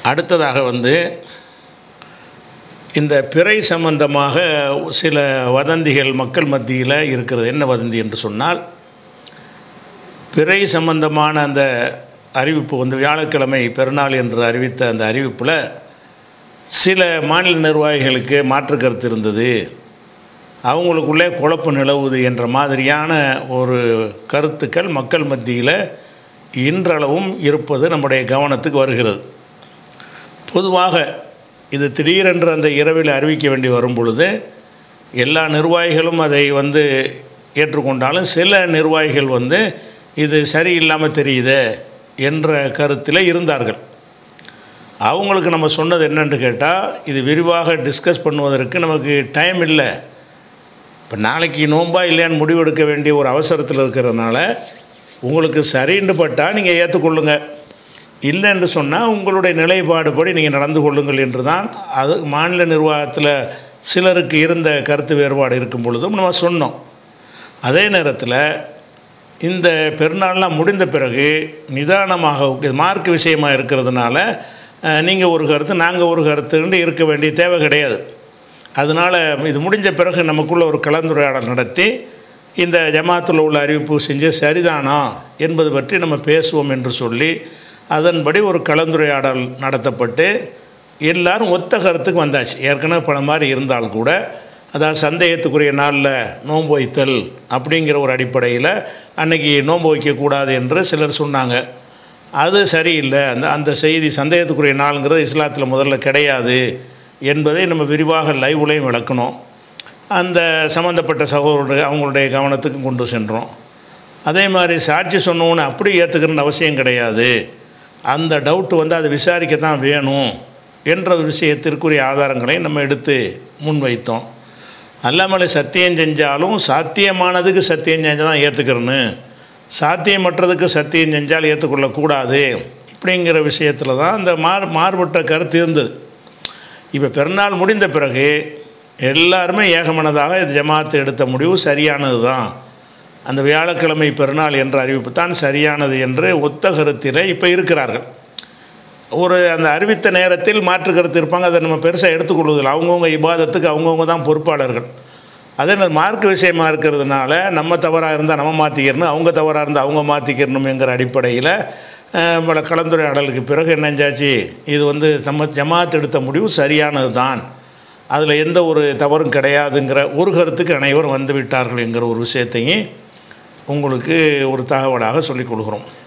அடுத்ததாக வந்து இந்த பிறை சம்பந்தமாக சில வதந்திகள் மக்கள் மத்தியில் இருக்கிறது என்ன வதந்தி என்று சொன்னால் பிறை சம்பந்தமான அந்த அறிவிப்பு வந்து வியாழக்கிழமை பெருநாள் என்று அறிவித்த அந்த அறிவிப்பில் சில மாநில நிர்வாகிகளுக்கு மாற்று கருத்து இருந்தது அவங்களுக்குள்ளே குழப்பம் நிலவுது என்ற மாதிரியான ஒரு கருத்துக்கள் மக்கள் மத்தியில் இன்றளவும் இருப்பது நம்முடைய கவனத்துக்கு வருகிறது பொதுவாக இது திடீரென்று அந்த இரவில் அறிவிக்க வேண்டி வரும் பொழுது எல்லா நிர்வாகிகளும் அதை வந்து ஏற்றுக்கொண்டாலும் சில நிர்வாகிகள் வந்து இது சரியில்லாமல் தெரியுது என்ற கருத்தில் இருந்தார்கள் அவங்களுக்கு நம்ம சொன்னது என்னன்னு கேட்டால் இது விரிவாக டிஸ்கஸ் பண்ணுவதற்கு நமக்கு டைம் இல்லை இப்போ நாளைக்கு நோன்பா இல்லையான்னு முடிவெடுக்க வேண்டிய ஒரு அவசரத்தில் இருக்கிறதுனால உங்களுக்கு சரின்னு பட்டால் நீங்கள் ஏற்றுக்கொள்ளுங்க இல்லை என்று சொன்னால் உங்களுடைய நிலைப்பாடுபடி நீங்கள் நடந்து கொள்ளுங்கள் என்று தான் அது மாநில நிர்வாகத்தில் சிலருக்கு இருந்த கருத்து வேறுபாடு இருக்கும் பொழுதும் நம்ம சொன்னோம் அதே நேரத்தில் இந்த பெருநாள்லாம் முடிந்த பிறகு நிதானமாக இது மார்க் விஷயமாக இருக்கிறதுனால நீங்கள் ஒரு கருத்து நாங்கள் ஒரு கருத்துன்னு இருக்க வேண்டிய தேவை கிடையாது அதனால் இது முடிஞ்ச பிறகு நமக்குள்ள ஒரு கலந்துரையாடல் நடத்தி இந்த ஜமாத்தில் உள்ள அறிவிப்பு செஞ்சு சரிதானா என்பது பற்றி நம்ம பேசுவோம் என்று சொல்லி அதன்படி ஒரு கலந்துரையாடல் நடத்தப்பட்டு எல்லாரும் ஒத்த கருத்துக்கு வந்தாச்சு ஏற்கனவே பல மாதிரி இருந்தால் கூட அதாவது சந்தேகத்துக்குரிய நாளில் நோன்பு வைத்தல் அப்படிங்கிற ஒரு அடிப்படையில் அன்னைக்கு நோன்பு வைக்கக்கூடாது என்று சிலர் சொன்னாங்க அது சரியில்லை அந்த அந்த செய்தி சந்தேகத்துக்குரிய நாளுங்கிறது இஸ்லாத்தில் முதல்ல கிடையாது என்பதை நம்ம விரிவாக லைவ்லையும் விளக்கணும் அந்த சம்மந்தப்பட்ட சகோதரர்கள் அவங்களுடைய கவனத்துக்கும் கொண்டு சென்றோம் அதே மாதிரி சாட்சி சொன்னோன்னு அப்படி ஏற்றுக்கணுன்னு அவசியம் கிடையாது அந்த டவுட்டு வந்து அதை விசாரிக்க தான் வேணும் என்ற ஒரு விஷயத்திற்குரிய ஆதாரங்களை நம்ம எடுத்து முன்வைத்தோம் அல்லாமலை சத்தியம் செஞ்சாலும் சாத்தியமானதுக்கு சத்தியம் செஞ்சால் தான் ஏற்றுக்கிறேன்னு சாத்தியமற்றதுக்கு சத்தியம் செஞ்சால் ஏற்றுக்கொள்ளக்கூடாது இப்படிங்கிற விஷயத்தில் தான் அந்த மார் மாறுபட்ட கருத்து இருந்தது இப்போ பெருநாள் முடிந்த பிறகு எல்லாருமே ஏகமனதாக இது ஜமாத்து எடுத்த முடிவு சரியானது தான் அந்த வியாழக்கிழமை பெருநாள் என்ற அறிவிப்பு தான் சரியானது என்று ஒத்த கருத்தில் இப்போ இருக்கிறார்கள் ஒரு அந்த அறிவித்த நேரத்தில் மாற்று கருத்து இருப்பாங்க அதை நம்ம பெருசாக எடுத்துக்கொள்வதில்லை அவங்கவுங்க இபாதத்துக்கு அவங்கவுங்க தான் பொறுப்பாளர்கள் அதே மாதிரி மார்க் விஷயமா இருக்கிறதுனால நம்ம தவறாக இருந்தால் நம்ம மாற்றிக்கிறணும் அவங்க தவறாக இருந்தால் அவங்க மாற்றிக்கிறணுங்கிற அடிப்படையில் பல கலந்துரையாடலுக்கு பிறகு என்னஞ்சாச்சு இது வந்து நம்ம ஜமாத் எடுத்த முடிவு சரியானது தான் அதில் எந்த ஒரு தவறும் கிடையாதுங்கிற ஒரு கருத்துக்கு அனைவரும் வந்து விட்டார்கள் என்கிற ஒரு விஷயத்தையும் உங்களுக்கு ஒரு தகவலாக சொல்லிக் கொடுக்குறோம்